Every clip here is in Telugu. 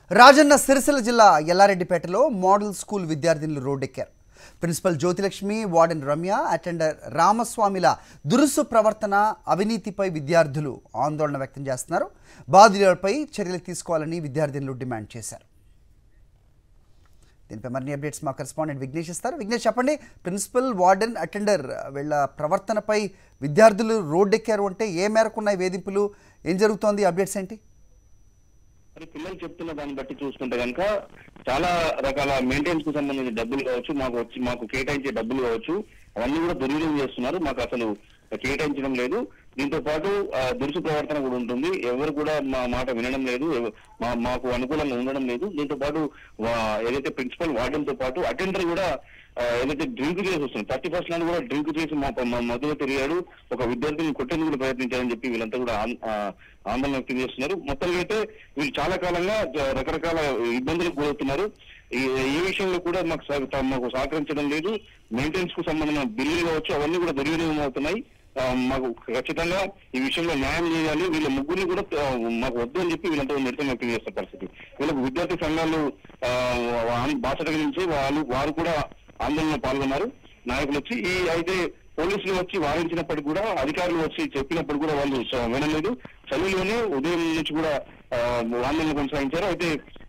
రాజన్న సిరిసిల్ల జిల్లా ఎల్లారెడ్డిపేటలో మోడల్ స్కూల్ విద్యార్థినులు రోడ్డెక్కారు principal Jyothilakshmi warden Ramya attender రామస్వామిల దురుసు ప్రవర్తన అవినీతిపై విద్యార్థులు ఆందోళన వ్యక్తం చేస్తున్నారు బాధితులపై చర్యలు తీసుకోవాలని విద్యార్థినులు డిమాండ్ చేశారు దీనిపై మరిన్ని అప్డేట్స్ మా కరెస్పాండెంట్ విఘ్నేష్ ఇస్తారు విఘ్నేష్ చెప్పండి ప్రిన్సిపల్ వార్డెన్ అటెండర్ వీళ్ళ ప్రవర్తనపై విద్యార్థులు రోడ్డెక్కారు అంటే ఏ మేరకు ఉన్నాయి వేధింపులు ఏం జరుగుతోంది అప్డేట్స్ ఏంటి మరి పిల్లలు చెప్తున్న దాన్ని బట్టి చూసుకుంటే కనుక చాలా రకాల మెయింటెనెన్స్ కు సంబంధించిన డబ్బులు కావచ్చు మాకు వచ్చి మాకు కేటాయించే డబ్బులు కావచ్చు అవన్నీ కూడా దుర్వినియోగం చేస్తున్నారు మాకు అసలు కేటాయించడం లేదు దీంతో పాటు ఆ, దురుసు ప్రవర్తన కూడా ఉంటుంది ఎవరు కూడా మా మాట వినడం లేదు ఎవ- మా మాకు అనుకూలంగా ఉండడం లేదు దీంతో పాటు వా- ఏదైతే ప్రిన్సిపల్ వార్డెన్ తో పాటు అటెండర్ కూడా ఆ, ఏదైతే డ్రింక్ చేసి వస్తుంది థర్టీ ఫస్ట్ నాడు కూడా డ్రింక్ చేసి మా మా మధ్యలో తిరిగాడు ఒక విద్యార్థిని కొట్టేందుకు కూడా ప్రయత్నించారని చెప్పి వీళ్ళంతా కూడా ఆన్- ఆ, ఆందోళన వ్యక్తం చేస్తున్నారు మొత్తంగా అయితే వీళ్ళు చాలా కాలంగా జ- రకరకాల ఇబ్బందులకు గురవుతున్నారు ఈ ఈ విషయంలో కూడా మాకు సహ- త- మాకు సహకరించడం లేదు మెయింటెనెన్స్ కు సంబంధించిన బిల్లులు కావచ్చు అవన్నీ కూడా దుర్వినియోగం అవుతున్నాయి ఆ, మాకు ఖచ్చితంగా ఈ విషయంలో న్యాయం చేయాలి వీళ్ళ ముగ్గురిని కూడా ఆ, మాకు వద్దు అని చెప్పి వీళ్ళంతా నిరసన వ్యక్తం చేస్తున్న పరిస్థితి వీళ్ళకు విద్యార్థి సంఘాలు ఆ, వా- బాసట నుంచి వాళ్ళు వారు కూడా ఆందోళనలో పాల్గొన్నారు నాయకులు వచ్చి ఈ అయితే పోలీసులు వచ్చి వారించినప్పటికీ కూడా అధికారులు వచ్చి చెప్పినప్పుడు కూడా వాళ్ళు చ- వినలేదు చలిలోనే ఉదయం నుంచి కూడా ఆ, ఆందోళన కొనసాగించారు అయితే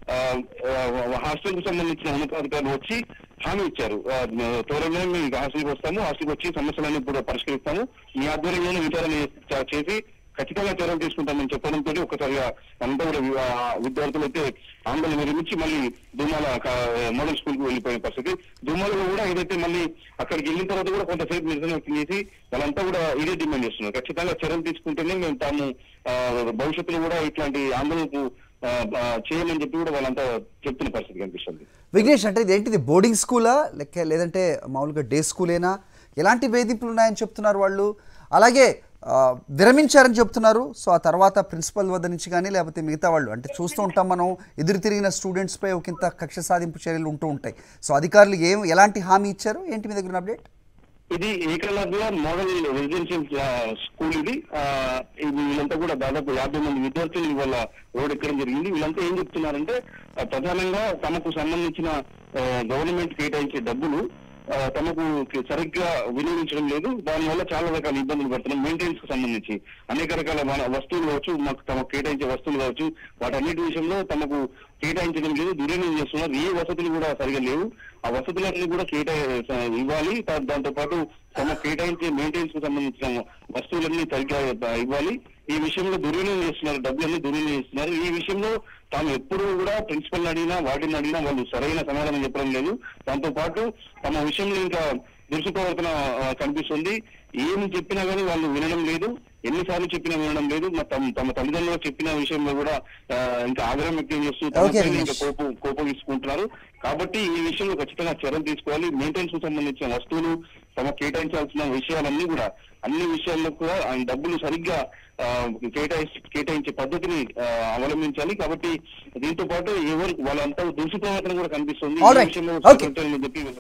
హాస్టల్ కు సంబంధించిన ఉన్నతాధికారులు వచ్చి హామీ ఇచ్చారు ఆ, త్వరలో మేము హాస్టల్కి వస్తాము హాస్టల్కి వచ్చి సమస్యలన్నీ కూడా పరిష్కరిస్తాము మీ ఆధ్వర్యంలోనే విచారణ చే- చేసి ఖచ్చితంగా చర్యలు తీసుకుంటామని చెప్పడంతో ఒక్కసారిగా అంతా కూడా వి- ఆ విద్యార్థులు అయితే ఆందోళన విరమించి మళ్ళీ దుమ్మాల క- మోడల్ స్కూల్ కు వెళ్ళిపోయిన పరిస్థితి దుమ్మాలలో కూడా ఏదైతే మళ్ళీ అక్కడికి వెళ్ళిన తర్వాత కూడా కొంతసేపు నిరసన వ్యక్తం చేసి వాళ్ళంతా కూడా ఇదే డిమాండ్ చేస్తున్నారు ఖచ్చితంగా చర్యలు తీసుకుంటేనే మేము తాము ఆ, భవిష్యత్తులో కూడా ఇట్లాంటి ఆందోళనకు ఆ, ఆ, చేయమని చెప్పి కూడా వాళ్ళంతా చెప్తున్న పరిస్థితి కనిపిస్తుంది విఘ్నేష్ అంటే ఇదేంటిది బోర్డింగ్ స్కూలా లేక లేదంటే మామూలుగా డే స్కూలేనా ఎలాంటి వేధింపులు ఉన్నాయని చెప్తున్నారు వాళ్ళు అలాగే ఆ, విరమించారని చెప్తున్నారు సో ఆ తర్వాత ప్రిన్సిపల్ వద్ద నుంచి కానీ లేకపోతే మిగతా వాళ్ళు అంటే చూస్తూ ఉంటాం మనం ఎదురు తిరిగిన స్టూడెంట్స్పై ఒకంత కక్ష సాధింపు చర్యలు ఉంటూ ఉంటాయి సో అధికారులు ఏం ఎలాంటి హామీ ఇచ్చారు ఏంటి మీ దగ్గర అప్డేట్ ఇది ఏకలవ్య మోడల్ రెసిడెన్షియల్ ఆ, స్కూల్ ఇది ఆ, ఇది వీళ్ళంతా కూడా దాదాపు యాభై మంది విద్యార్థులు ఇవాళ రోడ్ ఎక్కడం జరిగింది వీళ్ళంతా ఏం చెప్తున్నారంటే ఆ, ప్రధానంగా తమకు సంబంధించిన ఆ, గవర్నమెంట్ కేటాయించే డబ్బులు ఆ, తమకు కి- సరిగ్గా వినియోగించడం లేదు దానివల్ల చాలా రకాల ఇబ్బందులు పడుతున్నాం మెయింటెనెన్స్ కు సంబంధించి అనేక రకాల మన వస్తువులు కావచ్చు మాకు తమకు కేటాయించే వస్తువులు కావచ్చు వాటన్నిటి విషయంలో తమకు కేటాయించడం లేదు దుర్వినియోగం చేస్తున్నారు ఏ వసతులు కూడా సరిగా లేవు ఆ వసతులన్నీ కూడా కేటాయి ఇవ్వాలి దా- దాంతో పాటు తమ కేటాయించే మెయింటెనెన్స్ కు సంబంధించిన వస్తువులన్నీ సరిగ్గా ఇవ్వాలి ఈ విషయంలో దుర్వినియోగం చేస్తున్నారు డబ్బులన్నీ దుర్వినియోగం చేస్తున్నారు ఈ విషయంలో తాము ఎప్పుడు కూడా ప్రిన్సిపల్ అడిగినా వాటిని అడిగినా వాళ్ళు సరైన సమాధానం చెప్పడం లేదు దాంతో పాటు తమ విషయంలో ఇంకా దురుసు ప్రవర్తన ఆ, కనిపిస్తుంది ఏమి చెప్పినా కానీ వాళ్ళు వినడం లేదు ఎన్నిసార్లు చెప్పినా వినడం లేదు మా తమ తమ తల్లిదండ్రులు చెప్పిన విషయంలో కూడా ఆ, ఇంకా ఆగ్రహం వ్యక్తం చేస్తూ Okay, తమపైన ఇంకా Dinesh. కోపం కోపగించుకుంటున్నారు కాబట్టి ఈ విషయంలో ఖచ్చితంగా చర్యలు తీసుకోవాలి మెయింటెనెన్స్ కు సంబంధించిన వస్తువులు తమ కేటాయించాల్సిన విషయాలన్నీ కూడా అన్ని విషయాల్లో కూడా ఆయన డబ్బులు సరిగ్గా ఆ, కేటాయించి కేటాయించే పద్ధతిని ఆ, అవలంబించాలి కాబట్టి దీంతో పాటు ఎవరు వాళ్ళంతా దురుసు ప్రవర్తన కూడా కనిపిస్తుంది All ఈ right. విషయంలో Okay. సహకరించాలని చెప్పి